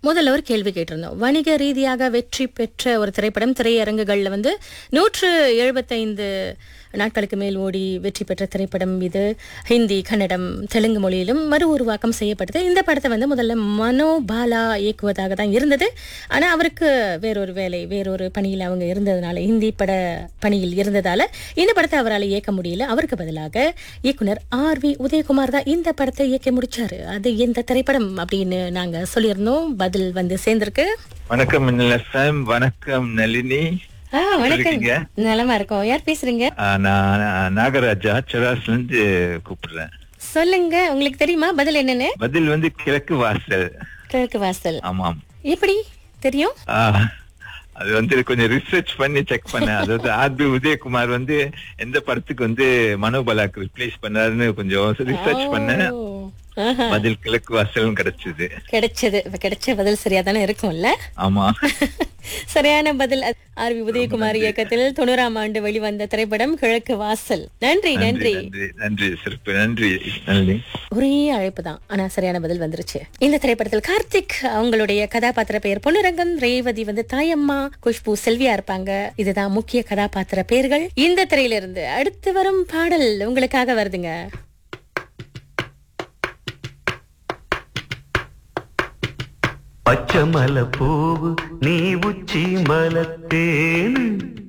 முதல்ல ஒரு கேள்வி கேட்டிருந்தோம் வணிக ரீதியாக வெற்றி பெற்ற ஒரு திரைப்படம் திரையரங்குகள்ல வந்து நூற்று எழுபத்தைந்து நாட்களுக்கு மேல் ஓடி வெற்றி பெற்ற திரைப்படம் இது ஹிந்தி கன்னடம் தெலுங்கு மொழியிலும் மறு உருவாக்கம் செய்யப்பட்டது இந்த படத்தை வந்து முதல்ல மனோபாலா இயக்குவதாக தான் இருந்தது ஆனா அவருக்கு வேறொரு வேலை வேறொரு பணியில் அவங்க இருந்ததுனால ஹிந்தி பட பணியில் இருந்ததால இந்த படத்தை அவரால் இயக்க முடியல அவருக்கு பதிலாக இயக்குனர் ஆர் வி உதயகுமார் தான் இந்த படத்தை இயக்கி முடிச்சாரு அது எந்த திரைப்படம் அப்படின்னு நாங்க சொல்லியிருந்தோம் பதில் வந்து சேர்ந்திருக்கு வணக்கம் எஃப்எம் வணக்கம் நளினி ஆ வணக்கம் இருக்கீங்க? நலமா இருக்கோம் யார் பேசுறீங்க ஆ, நான் நாகராஜா செராஸ்ல இருந்து கூப்பிடுறேன் சொல்லுங்க உங்களுக்கு தெரியுமா பதில் என்னன்னு பதில் வந்து கிழக்கு வாசல் கிழக்கு வாசல் ஆமாம் எப்படி தெரியும் ஆ, அது வந்து கொஞ்சம் ரிசர்ச் பண்ணி செக் பண்ணேன் அதாவது ஆர்பி உதயகுமார் வந்து எந்த படத்துக்கு வந்து மனோபலாக்கு ரிப்ளேஸ் பண்ணாருன்னு கொஞ்சம் ரிசர்ச் பண்ணேன் ஓ, ஆஹா. பதில் கிழக்கு வாசலும் கிடைச்சது கிடைச்சது இப்ப கிடைச்ச பதில் சரியா தானே இருக்கும்ல ஆமா சரியான பதில் ஆர் வி உதயகுமார் இயக்கத்தில் தொண்ணூறாம் ஆண்டு வெளிவந்த திரைப்படம் கிழக்கு வாசல் நன்றி நன்றி நன்றி நன்றி நன்றி சிறப்பு நன்றி நளினி ஒரே அழைப்பு தான் ஆனா சரியான பதில் வந்துருச்சு இந்த திரைப்படத்தில் கார்த்திக் அவங்களுடைய கதாபாத்திர பெயர் பொன்னுரங்கம் ரேவதி வந்து தாயம்மா குஷ்பு செல்வியா இருப்பாங்க இதுதான் முக்கிய கதாபாத்திர பெயர்கள் இந்த திரையிலிருந்து அடுத்து வரும் பாடல் உங்களுக்காக வருதுங்க பச்சை மலை பூவு நீ உச்சி மலத்தேனு